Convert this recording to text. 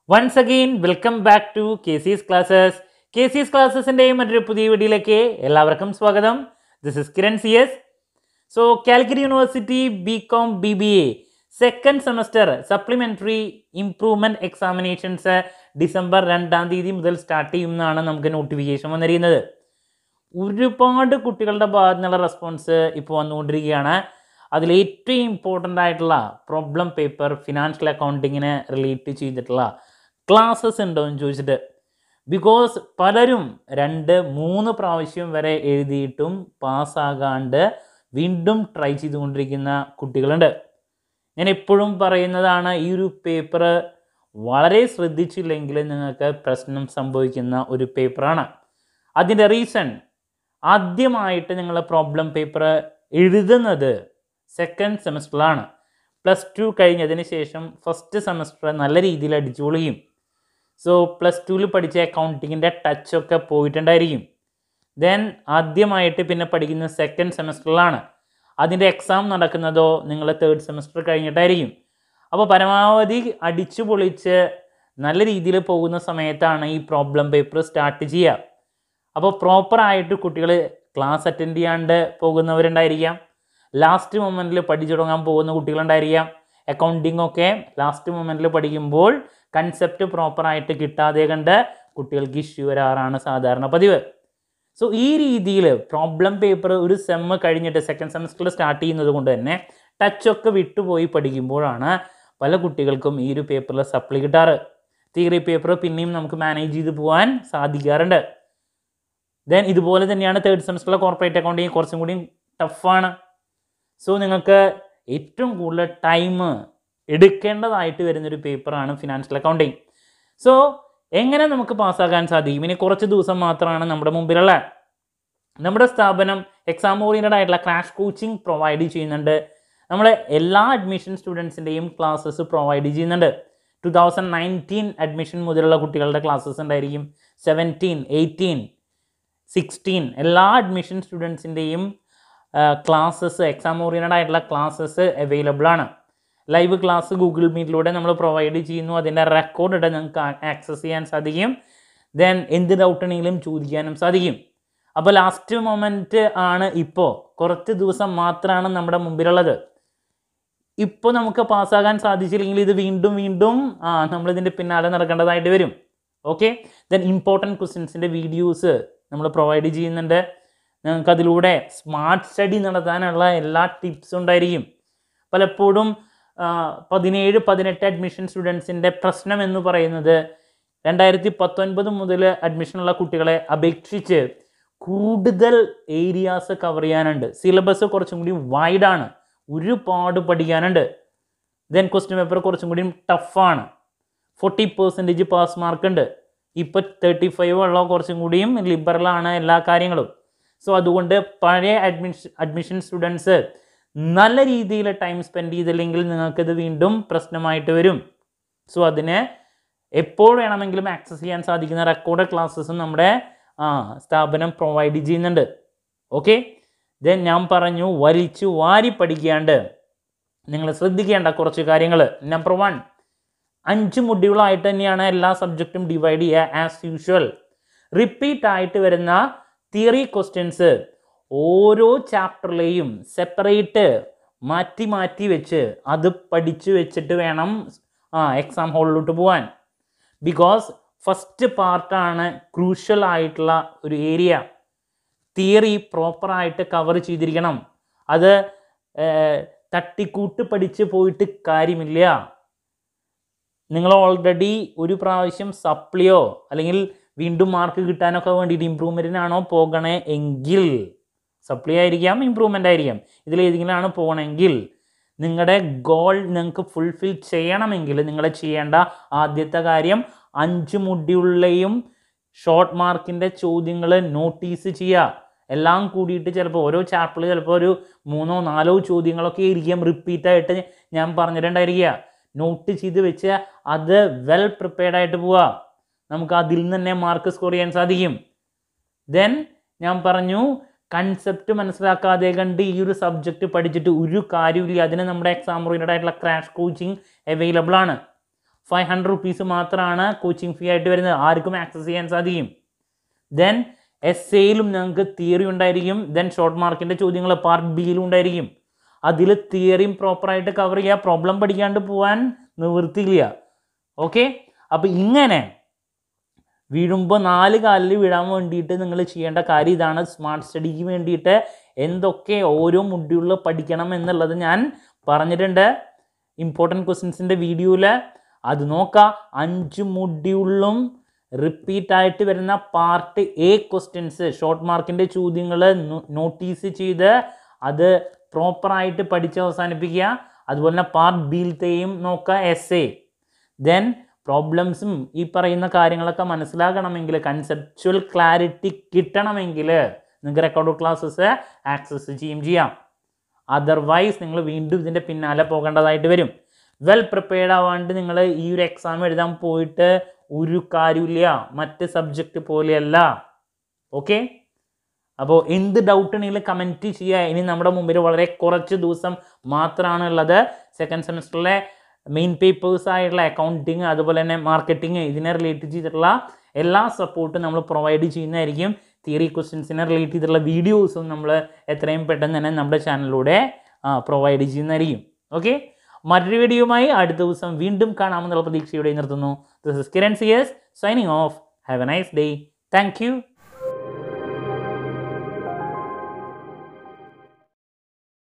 once again welcome back to K C's classes K C's ക്ലാസ്സസിൻ്റെയും മറ്റൊരു പുതിയ വീഡിയോയിലേക്ക് എല്ലാവർക്കും സ്വാഗതം this is Kiran C S so Calicut university B Com B B A second semester supplementary improvement examinations December രണ്ടാം തീയതി മുതൽ സ്റ്റാർട്ട് ചെയ്യുമെന്നാണ് നമുക്ക് നോട്ടിഫിക്കേഷൻ വന്നിരിക്കുന്നത് ഒരുപാട് കുട്ടികളുടെ ഭാഗത്തു നിന്നുള്ള റെസ്പോൺസ് ഇപ്പോൾ വന്നുകൊണ്ടിരിക്കുകയാണ് അതിൽ ഏറ്റവും ഇമ്പോർട്ടൻ്റ് ആയിട്ടുള്ള പ്രോബ്ലം പേപ്പർ ഫിനാൻഷ്യൽ അക്കൗണ്ടിങ്ങിനെ റിലേറ്റ് ചെയ്തിട്ടുള്ള ക്ലാസ്സസ് ഉണ്ടോ എന്ന് ചോദിച്ചിട്ട് ബിക്കോസ് പലരും രണ്ട് മൂന്ന് പ്രാവശ്യം വരെ എഴുതിയിട്ടും പാസ്സാകാണ്ട് വീണ്ടും ട്രൈ ചെയ്തുകൊണ്ടിരിക്കുന്ന കുട്ടികളുണ്ട് ഞാൻ എപ്പോഴും പറയുന്നതാണ് ഈ ഒരു പേപ്പർ വളരെ ശ്രദ്ധിച്ചില്ലെങ്കിൽ നിങ്ങൾക്ക് പ്രശ്നം സംഭവിക്കുന്ന ഒരു പേപ്പറാണ് അതിൻ്റെ റീസൺ ആദ്യമായിട്ട് നിങ്ങൾ പ്രോബ്ലം പേപ്പർ എഴുതുന്നത് സെക്കൻഡ് സെമസ്റ്ററിലാണ് പ്ലസ് ടു കഴിഞ്ഞതിന് ശേഷം ഫസ്റ്റ് സെമസ്റ്റർ നല്ല രീതിയിൽ അടിച്ചു പൊളിയും സോ പ്ലസ് ടുവിൽ പഠിച്ച അക്കൗണ്ടിങ്ങിൻ്റെ ടച്ചൊക്കെ പോയിട്ടുണ്ടായിരിക്കും ദെൻ ആദ്യമായിട്ട് പിന്നെ പഠിക്കുന്ന സെക്കൻഡ് സെമസ്റ്ററിലാണ് അതിൻ്റെ എക്സാം നടക്കുന്നതോ നിങ്ങൾ തേർഡ് സെമസ്റ്റർ കഴിഞ്ഞിട്ടായിരിക്കും അപ്പോൾ പരമാവധി അടിച്ചു പൊളിച്ച് നല്ല രീതിയിൽ പോകുന്ന സമയത്താണ് ഈ പ്രോബ്ലം പേപ്പർ സ്റ്റാർട്ട് ചെയ്യുക അപ്പോൾ പ്രോപ്പറായിട്ട് കുട്ടികൾ ക്ലാസ് അറ്റൻഡ് ചെയ്യാണ്ട് പോകുന്നവരുണ്ടായിരിക്കാം ലാസ്റ്റ് മൊമെൻറ്റിൽ പഠിച്ചു തുടങ്ങാൻ പോകുന്ന കുട്ടികളുണ്ടായിരിക്കാം അക്കൗണ്ടിങ് ഒക്കെ ലാസ്റ്റ് മൊമെൻറ്റിൽ പഠിക്കുമ്പോൾ കൺസെപ്റ്റ് പ്രോപ്പറായിട്ട് കിട്ടാതെ കണ്ട് കുട്ടികൾക്ക് ഇഷ്യൂ വരാറാണ് സാധാരണ പതിവ് സോ ഈ രീതിയിൽ പ്രോബ്ലം പേപ്പർ ഒരു സെമ്മ് കഴിഞ്ഞിട്ട് സെക്കൻഡ് സെമസ്റ്ററിൽ സ്റ്റാർട്ട് ചെയ്യുന്നത് കൊണ്ട് തന്നെ ടച്ചൊക്കെ വിട്ടുപോയി പഠിക്കുമ്പോഴാണ് പല കുട്ടികൾക്കും ഈ ഒരു പേപ്പറിൽ സപ്ലി കിട്ടാറ് തിയറി പേപ്പർ പിന്നെയും നമുക്ക് മാനേജ് ചെയ്ത് പോകാൻ സാധിക്കാറുണ്ട് ദെൻ ഇതുപോലെ തന്നെയാണ് തേർഡ് സെമസ്റ്ററിലെ കോർപ്പറേറ്റ് അക്കൗണ്ടിങ് കുറച്ചും കൂടി ടഫാണ് സോ നിങ്ങൾക്ക് ഏറ്റവും കൂടുതൽ ടൈം എടുക്കേണ്ടതായിട്ട് വരുന്നൊരു പേപ്പറാണ് ഫിനാൻഷ്യൽ അക്കൗണ്ടിങ് സോ എങ്ങനെ നമുക്ക് പാസ്സാകാൻ സാധിക്കും ഇനി കുറച്ച് ദിവസം മാത്രമാണ് നമ്മുടെ മുമ്പിലുള്ള നമ്മുടെ സ്ഥാപനം എക്സാം ഓറിയൻറ്റഡ് ആയിട്ടുള്ള ക്രാഷ് കോച്ചിങ് പ്രൊവൈഡ് ചെയ്യുന്നുണ്ട് നമ്മൾ എല്ലാ അഡ്മിഷൻ സ്റ്റുഡൻസിൻ്റെയും ക്ലാസ്സസ് പ്രൊവൈഡ് ചെയ്യുന്നുണ്ട് ടു തൗസൻഡ് നയൻറ്റീൻ അഡ്മിഷൻ മുതലുള്ള കുട്ടികളുടെ ക്ലാസ്സസ് ഉണ്ടായിരിക്കും സെവൻറ്റീൻ എയ്റ്റീൻ സിക്സ്റ്റീൻ എല്ലാ അഡ്മിഷൻ സ്റ്റുഡൻസിൻ്റെയും ക്ലാസ്സസ് എക്സാം ഓറിയൻറ്റഡ് ആയിട്ടുള്ള ക്ലാസ്സസ് അവൈലബിൾ ആണ് ലൈവ് ക്ലാസ് ഗൂഗിൾ മീറ്റിലൂടെ നമ്മൾ പ്രൊവൈഡ് ചെയ്യുന്നു അതിൻ്റെ റെക്കോർഡ് ഇടാൻ നിങ്ങൾക്ക് ആക്സസ് ചെയ്യാൻ സാധിക്കും ദെൻ എന്ത് ഡൗട്ട് ഉണ്ടെങ്കിലും ചോദിക്കാനും സാധിക്കും അപ്പോൾ ലാസ്റ്റ് മൊമെൻറ്റ് ആണ് ഇപ്പോൾ കുറച്ച് ദിവസം മാത്രമാണ് നമ്മുടെ മുമ്പിലുള്ളത് ഇപ്പോൾ നമുക്ക് പാസ്സാകാൻ സാധിച്ചില്ലെങ്കിൽ ഇത് വീണ്ടും വീണ്ടും ആ നമ്മളിതിൻ്റെ പിന്നാലെ നടക്കേണ്ടതായിട്ട് വരും ഓക്കെ ദെൻ ഇമ്പോർട്ടൻറ്റ് ക്വസ്റ്റ്യൻസിൻ്റെ വീഡിയോസ് നമ്മൾ പ്രൊവൈഡ് ചെയ്യുന്നുണ്ട് നിങ്ങൾക്ക് അതിലൂടെ സ്മാർട്ട് സ്റ്റഡി നടത്താനുള്ള എല്ലാ ടിപ്സും ഉണ്ടായിരിക്കും പലപ്പോഴും പതിനേഴ് പതിനെട്ട് അഡ്മിഷൻ സ്റ്റുഡൻസിൻ്റെ പ്രശ്നം എന്ന് പറയുന്നത് രണ്ടായിരത്തി പത്തൊൻപത് മുതൽ അഡ്മിഷനുള്ള കുട്ടികളെ അപേക്ഷിച്ച് കൂടുതൽ ഏരിയാസ് കവർ ചെയ്യാനുണ്ട് സിലബസ് കുറച്ചും കൂടി വൈഡാണ് ഒരുപാട് പഠിക്കാനുണ്ട് ദെൻ ക്വസ്റ്റ്യൻ പേപ്പർ കുറച്ചും കൂടി ടഫാണ് ഫോർട്ടി പെർസെൻറ്റേജ് പാസ് മാർക്ക് ഉണ്ട് ഇപ്പോൾ തേർട്ടി ഫൈവ് ഉള്ള കുറച്ചും കൂടിയും ലിബറലാണ് എല്ലാ കാര്യങ്ങളും സോ അതുകൊണ്ട് പഴയ അഡ്മിഷൻ അഡ്മിഷൻ സ്റ്റുഡൻസ് നല്ല രീതിയിൽ ടൈം സ്പെൻഡ് ചെയ്തില്ലെങ്കിൽ നിങ്ങൾക്കിത് വീണ്ടും പ്രശ്നമായിട്ട് വരും സോ അതിന് എപ്പോൾ വേണമെങ്കിലും ആക്സസ് ചെയ്യാൻ സാധിക്കുന്ന റെക്കോർഡ് ക്ലാസ്സസും നമ്മുടെ സ്ഥാപനം പ്രൊവൈഡ് ചെയ്യുന്നുണ്ട് ഓക്കെ ദെൻ ഞാൻ പറഞ്ഞു വലിച്ചു വാരി പഠിക്കാണ്ട് നിങ്ങൾ ശ്രദ്ധിക്കേണ്ട കുറച്ച് കാര്യങ്ങൾ നമ്പർ വൺ അഞ്ച് മൊഡ്യൂളായിട്ട് തന്നെയാണ് എല്ലാ സബ്ജക്റ്റും ഡിവൈഡ് ചെയ്യുക ആസ് യൂഷ്വൽ റിപ്പീറ്റ് ആയിട്ട് വരുന്ന തിയറി ക്വസ്റ്റ്യൻസ് ഓരോ ചാപ്റ്ററിലെയും സെപ്പറേറ്റ് മാറ്റി മാറ്റി വെച്ച് അത് പഠിച്ചു വെച്ചിട്ട് വേണം ആ എക്സാം ഹോളിലോട്ട് പോകാൻ ബിക്കോസ് ഫസ്റ്റ് പാർട്ടാണ് ക്രൂഷ്യൽ ആയിട്ടുള്ള ഒരു ഏരിയ തിയറി പ്രോപ്പറായിട്ട് കവർ ചെയ്തിരിക്കണം അത് തട്ടിക്കൂട്ട് പഠിച്ച് പോയിട്ട് കാര്യമില്ല നിങ്ങൾ ഓൾറെഡി ഒരു പ്രാവശ്യം സപ്ലിയോ അല്ലെങ്കിൽ വീണ്ടും മാർക്ക് കിട്ടാനൊക്കെ വേണ്ടിയിട്ട് ഇമ്പ്രൂവ്മെൻറ്റിനാണോ പോകണേ എങ്കിൽ സപ്ലി ആയിരിക്കാം ഇമ്പ്രൂവ്മെൻ്റ് ആയിരിക്കാം ഇതിലേതെങ്കിലുമാണ് പോകണമെങ്കിൽ നിങ്ങളുടെ ഗോൾ നിങ്ങൾക്ക് ഫുൾഫിൽ ചെയ്യണമെങ്കിൽ നിങ്ങൾ ചെയ്യേണ്ട ആദ്യത്തെ കാര്യം അഞ്ച് മുടിയുള്ളയും ഷോർട്ട് മാർക്കിൻ്റെ ചോദ്യങ്ങൾ നോട്ടീസ് ചെയ്യുക എല്ലാം കൂടിയിട്ട് ചിലപ്പോൾ ഓരോ ചാപ്റ്ററിൽ ചിലപ്പോൾ ഒരു മൂന്നോ നാലോ ചോദ്യങ്ങളൊക്കെ ആയിരിക്കും റിപ്പീറ്റായിട്ട് ഞാൻ പറഞ്ഞിട്ടുണ്ടായിരിക്കുക നോട്ട് ചെയ്ത് വെച്ച് അത് വെൽ പ്രിപ്പയർഡ് ആയിട്ട് പോവുക നമുക്ക് അതിൽ നിന്ന് തന്നെ മാർക്ക് സ്കോർ ചെയ്യാൻ സാധിക്കും ദെൻ ഞാൻ പറഞ്ഞു കൺസെപ്റ്റ് മനസ്സിലാക്കാതെ കണ്ട് ഈ ഒരു സബ്ജക്റ്റ് പഠിച്ചിട്ട് ഒരു കാര്യമില്ല അതിന് നമ്മുടെ എക്സാം ഓറിയൻറ്റഡ് ആയിട്ടുള്ള ക്രാഷ് കോച്ചിങ് അവൈലബിൾ ആണ് ഫൈവ് ഹൺഡ്രഡ് റുപ്പീസ് മാത്രമാണ് കോച്ചിങ് ഫീ ആയിട്ട് വരുന്നത് ആർക്കും ആക്സസ് ചെയ്യാൻ സാധിക്കും ദെൻ എസ് എയിലും ഞങ്ങൾക്ക് തിയറി ഉണ്ടായിരിക്കും ദെൻ ഷോർട്ട് മാർക്കിൻ്റെ ചോദ്യങ്ങൾ പാർട്ട് ബിയിലും ഉണ്ടായിരിക്കും അതിൽ തിയറിയും പ്രോപ്പറായിട്ട് കവർ ചെയ്യുക പ്രോബ്ലം പഠിക്കാണ്ട് പോകാൻ നിവൃത്തിയില്ല ഓക്കെ അപ്പോൾ ഇങ്ങനെ വീഴുമ്പോൾ നാല് കാലിൽ വീഴാൻ വേണ്ടിയിട്ട് നിങ്ങൾ ചെയ്യേണ്ട കാര്യം ഇതാണ് സ്മാർട്ട് സ്റ്റഡിക്ക് വേണ്ടിയിട്ട് എന്തൊക്കെ ഓരോ മൊഡ്യൂളിൽ പഠിക്കണം എന്നുള്ളത് ഞാൻ പറഞ്ഞിട്ടുണ്ട് ഇമ്പോർട്ടൻറ്റ് ക്വസ്റ്റ്യൻസിൻ്റെ വീഡിയോയിൽ അത് നോക്കാം അഞ്ച് മൊഡ്യൂളിലും റിപ്പീറ്റ് ആയിട്ട് വരുന്ന പാർട്ട് എ ക്വസ്റ്റ്യൻസ് ഷോർട്ട് മാർക്കിൻ്റെ ചോദ്യങ്ങൾ നോട്ടീസ് ചെയ്ത് അത് പ്രോപ്പറായിട്ട് പഠിച്ച് അവസാനിപ്പിക്കുക അതുപോലെ തന്നെ പാർട്ട് ബിയിലത്തെയും നോക്കുക എസ് എ ദെൻ പ്രോബ്ലംസും ഈ പറയുന്ന കാര്യങ്ങളൊക്കെ മനസ്സിലാക്കണമെങ്കിൽ കൺസെപ്ച്വൽ ക്ലാരിറ്റി കിട്ടണമെങ്കിൽ നിങ്ങൾക്ക് റെക്കോർഡ് ക്ലാസ്സസ് ആക്സസ് ചെയ്യും ചെയ്യാം അതർവൈസ് നിങ്ങൾ വീണ്ടും ഇതിൻ്റെ പിന്നാലെ പോകേണ്ടതായിട്ട് വരും വെൽ പ്രിപ്പയർഡ് ആവാണ്ട് നിങ്ങൾ ഈ ഒരു എക്സാം എഴുതാൻ പോയിട്ട് ഒരു കാര്യമില്ല മറ്റ് സബ്ജക്റ്റ് പോലെയല്ല ഓക്കെ അപ്പോൾ എന്ത് ഡൗട്ട് ഉണ്ടെങ്കിലും കമൻറ്റ് ചെയ്യുക ഇനി നമ്മുടെ മുമ്പിൽ വളരെ കുറച്ച് ദിവസം മാത്രമാണ് ഉള്ളത് സെക്കൻഡ് സെമിസ്റ്ററിലെ മെയിൻ പേപ്പേഴ്സ് ആയിട്ടുള്ള അക്കൗണ്ടിങ് അതുപോലെ തന്നെ മാർക്കറ്റിംഗ് ഇതിനെ റിലേറ്റ് ചെയ്തിട്ടുള്ള എല്ലാ സപ്പോർട്ടും നമ്മൾ പ്രൊവൈഡ് ചെയ്യുന്നതായിരിക്കും തിയറി ക്വസ്റ്റ്യൻസിനെ റിലേറ്റ് ചെയ്തിട്ടുള്ള വീഡിയോസും നമ്മൾ എത്രയും പെട്ടെന്ന് തന്നെ നമ്മുടെ ചാനലിലൂടെ പ്രൊവൈഡ് ചെയ്യുന്നതായിരിക്കും ഓക്കെ മറ്റൊരു വീഡിയോയുമായി അടുത്ത ദിവസം വീണ്ടും കാണാമെന്നുള്ള പ്രതീക്ഷയോടെ നിർത്തുന്നു this is Kiran CS signing off have a nice day thank U